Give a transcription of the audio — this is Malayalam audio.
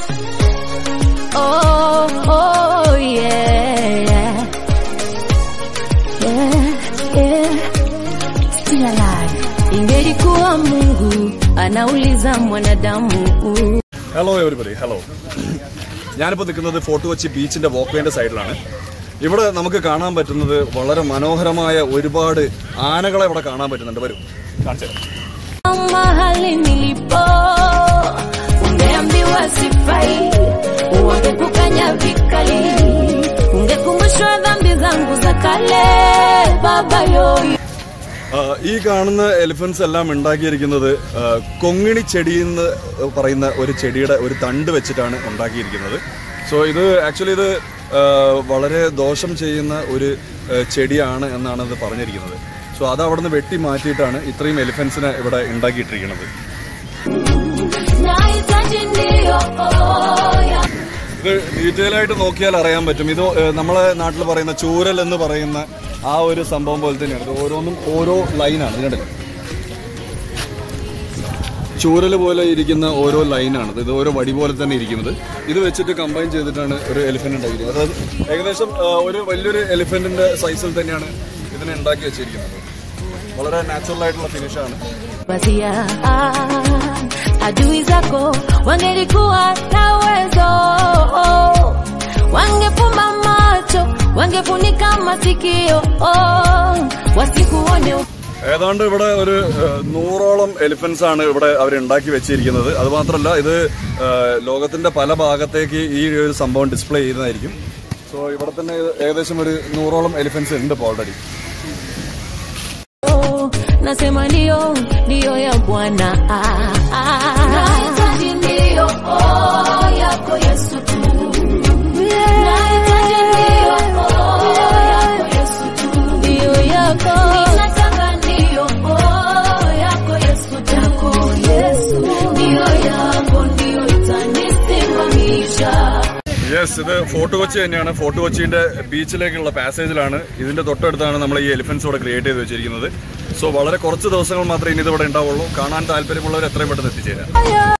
Oh, oh, yeah. Yeah, yeah. Still alive. Ingelikuwa Mungu anauliza mwanadamu hello everybody hello ഞാനിപ്പോൾ നിൽക്കുന്നത് ഫോർട്ട് കൊച്ചി ബീച്ചിന്റെ വോക്ക്വേന്റെ സൈഡിലാണ് ഇവിടെ നമുക്ക് കാണാൻ പറ്റുന്നത് വളരെ മനോഹരമായ ഒരുപാട് ആനകളെ ഇവിടെ കാണാൻ പറ്റുന്നുണ്ട് വരും കാണിച്ചു തരാം. mahali nilipo, ungeambiwa sifai, wangekukanya vikali, ungekumbushwa dhambi zangu za kale, baba yoyo. ആ, ഈ കാണുന്ന എലിഫൻസ് എല്ലാം ഉണ്ടാക്കിയിരിക്കുന്നത് ആ, കൊങ്ങിണി ചെടി എന്ന് പറയുന്ന ഒരു ചെടിയുടെ ഒരു തണ്ട് വെച്ചിട്ടാണ് ഉണ്ടാക്കിയിരിക്കുന്നത് സോ ഇത് ആക്ച്വലി ഇത് ആ, വളരെ ദോഷം ചെയ്യുന്ന ഒരു ആ, ചെടിയാണ് എന്നാണ് ഇത് പറഞ്ഞിരിക്കുന്നത് സോ അത് അവിടെ നിന്ന് വെട്ടി മാറ്റിയിട്ടാണ് ഇത്രയും എലിഫൻസിനെ ഇവിടെ ഉണ്ടാക്കിയിട്ടിരിക്കുന്നത് Nahitaji ndio, oh, yeah. ഇത് ഡീറ്റെയിൽ ആയിട്ട് നോക്കിയാൽ അറിയാൻ പറ്റും ഇത് ഏഹ്, നമ്മളെ നാട്ടിൽ പറയുന്ന ചൂരൽ എന്ന് പറയുന്ന ആ ഒരു സംഭവം പോലെ തന്നെയാണ് ഇത് ഓരോന്നും ഓരോ ലൈനാണ് ഇത് കണ്ടില്ലേ ചൂരൽ പോലെ ഇരിക്കുന്ന ഓരോ ലൈനാണ് ഇത് ഓരോ വടി പോലെ തന്നെ ഇരിക്കുന്നത് ഇത് വെച്ചിട്ട് കമ്പൈൻ ചെയ്തിട്ടാണ് ഒരു എലിഫന്റ് ഉണ്ടാക്കിയിരിക്കുന്നത് അതായത് ഏകദേശം ഏഹ്, ഒരു വലിയൊരു എലിഫന്റിന്റെ സൈസിൽ തന്നെയാണ് ഇതിനെ ഉണ്ടാക്കി വെച്ചിരിക്കുന്നത് വളരെ നാച്ചുറൽ ആയിട്ടുള്ള ഫിനിഷാണ് Pazia adui zako wangelikuwa na uwezo, wangefumba macho, wangefunika masikio, wasikuone ഏതാണ്ട് ഇവിടെ ഒരു ഏഹ്, നൂറോളം എലിഫൻസ് ആണ് ഇവിടെ അവർ ഉണ്ടാക്കി വെച്ചിരിക്കുന്നത് അത് മാത്രമല്ല ഇത് ഏഹ്, ലോകത്തിന്റെ പല ഭാഗത്തേക്ക് ഈ ഒരു സംഭവം ഡിസ്പ്ലേ ചെയ്യുന്നതായിരിക്കും സോ ഇവിടെ തന്നെ ഏകദേശം ഒരു നൂറോളം എലിഫൻസ് ഉണ്ട് ഇപ്പോൾ already nasema ndio ndio ya Bwana. Nahitaji ndio oh, yako Yesu tu. Nahitaji ndio oh, yako Yesu tu. Ndio yako. Ninataka ndio oh, yako Yesu tu. Yako Yesu. Ndio yako ndio itanisimamisha. Yes ഇത് ഫോർട്ട് കൊച്ചി തന്നെയാണ് ഫോർട്ട് കൊച്ചിന്റെ ബീച്ചിലേക്കുള്ള പാസേജിലാണ് ഇതിന്റെ തൊട്ടടുത്താണ് നമ്മൾ ഈ എലിഫൻസ് ഇവിടെ ക്രിയേറ്റ് ചെയ്ത് വെച്ചിരിക്കുന്നത് സോ വളരെ കുറച്ച് ദിവസങ്ങൾ മാത്രമേ ഇനി ഇത് ഇവിടെ ഉണ്ടാവുള്ളൂ കാണാൻ താല്പര്യമുള്ളവർ എത്രയും പെട്ടെന്ന് എത്തിച്ചേരാം